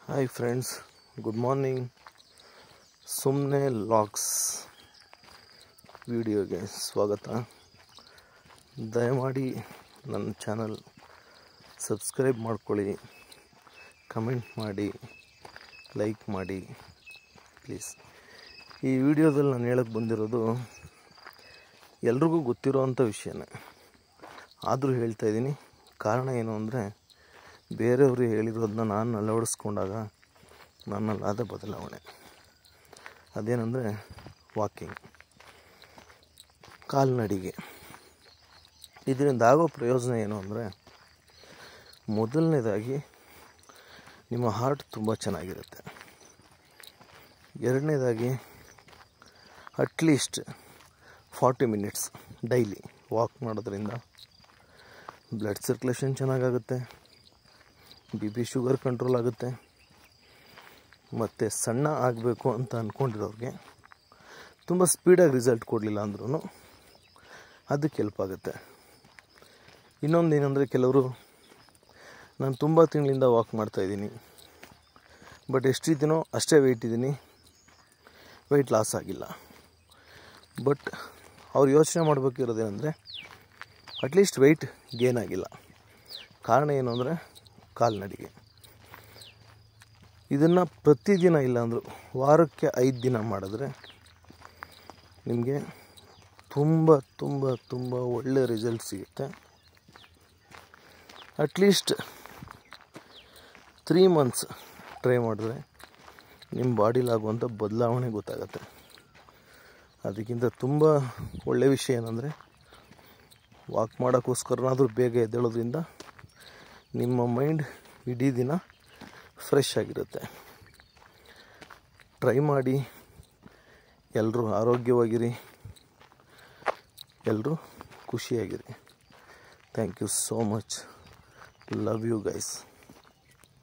hi friends good morning ಸುಮ್ಮನೆ vlogs ವಿಡಿಯೋಗೆ ಸ್ವಾಗತ ದಯಮಾಡಿ ನನ್ನ ಚಾನಲ್ ಸಬ್ಸ್ಕ್ರೈಬ್ ಮಾಡ್ಕೊಳ್ಳಿ ಕಮೆಂಟ್ ಮಾಡಿ ಲೈಕ್ ಮಾಡಿ ಪ್ಲೀಸ್ ಈ ವಿಡಿಯೋದಲ್ಲಿ ನಾನು ಹೇಳಕ್ಕೆ ಬಂದಿರೋದು ಎಲ್ರಿಗೂ ಗೊತ್ತಿರೋವಂಥ ವಿಷಯನೇ ಆದರೂ ಹೇಳ್ತಾ ಇದ್ದೀನಿ ಕಾರಣ ಏನು ಅಂದರೆ ಬೇರೆಯವರು ಹೇಳಿರೋದನ್ನ ನಾನು ಅಳವಡಿಸ್ಕೊಂಡಾಗ ನನ್ನಲ್ಲಾದ ಬದಲಾವಣೆ ಅದೇನೆಂದರೆ ವಾಕಿಂಗ್ ಕಾಲ್ನಡಿಗೆ ಇದರಿಂದ ಆಗೋ ಪ್ರಯೋಜನ ಏನು ಅಂದರೆ ಮೊದಲನೇದಾಗಿ ನಿಮ್ಮ ಹಾರ್ಟ್ ತುಂಬ ಚೆನ್ನಾಗಿರುತ್ತೆ ಎರಡನೇದಾಗಿ at least forty minutes daily walk ಮಾಡೋದ್ರಿಂದ ಬ್ಲಡ್ ಸರ್ಕ್ಯುಲೇಷನ್ ಚೆನ್ನಾಗಾಗುತ್ತೆ ಬಿ ಪಿ ಶುಗರ್ ಕಂಟ್ರೋಲ್ ಆಗುತ್ತೆ ಮತ್ತು ಸಣ್ಣ ಆಗಬೇಕು ಅಂತ ಅಂದ್ಕೊಂಡಿರೋರಿಗೆ ತುಂಬ ಸ್ಪೀಡಾಗಿ ರಿಸಲ್ಟ್ ಕೊಡಲಿಲ್ಲ ಅಂದ್ರೂ ಅದಕ್ಕೆ ಹೆಲ್ಪ್ ಆಗುತ್ತೆ ಇನ್ನೊಂದು ಏನಂದರೆ ಕೆಲವರು ನಾನು ತುಂಬ ತಿಂಗಳಿಂದ ವಾಕ್ ಮಾಡ್ತಾಯಿದ್ದೀನಿ ಬಟ್ ಎಷ್ಟಿದ್ದೀನೋ ಅಷ್ಟೇ ವೆಯ್ಟ್ ಇದ್ದೀನಿ ವೆಯ್ಟ್ ಲಾಸ್ ಆಗಿಲ್ಲ ಬಟ್ ಅವ್ರು ಯೋಚನೆ ಮಾಡಬೇಕಿರೋದೇನೆಂದರೆ ಅಟ್ಲೀಸ್ಟ್ ವೆಯ್ಟ್ ಗೇನ್ ಆಗಿಲ್ಲ ಕಾರಣ ಏನು ಅಂದರೆ ಕಾಲ್ನಡಿಗೆ ಇದನ್ನು ಪ್ರತಿದಿನ ಇಲ್ಲಾಂದರೂ ವಾರಕ್ಕೆ ಐದು ದಿನ ಮಾಡಿದ್ರೆ ನಿಮಗೆ ತುಂಬ ತುಂಬ ತುಂಬ ಒಳ್ಳೆಯ ರಿಸಲ್ಟ್ ಸಿಗುತ್ತೆ ಅಟ್ಲೀಸ್ಟ್ ತ್ರೀ ಮಂತ್ಸ್ ಟ್ರೈ ಮಾಡಿದ್ರೆ ನಿಮ್ಮ ಬಾಡಿಲಾಗುವಂಥ ಬದಲಾವಣೆ ಗೊತ್ತಾಗತ್ತೆ ಅದಕ್ಕಿಂತ ತುಂಬ ಒಳ್ಳೆಯ ವಿಷಯ ಏನಂದರೆ ವಾಕ್ ಮಾಡೋಕ್ಕೋಸ್ಕರನಾದರೂ ಬೇಗ ಎದ್ದೇಳೋದ್ರಿಂದ ನಿಮ್ಮ ಮೈಂಡ್ ಇಡೀ ದಿನ ಫ್ರೆಶ್ ಆಗಿರುತ್ತೆ ಟ್ರೈ ಮಾಡಿ ಎಲ್ಲರೂ ಆರೋಗ್ಯವಾಗಿರಿ ಎಲ್ಲರೂ ಖುಷಿಯಾಗಿರಿ thank you so much love you guys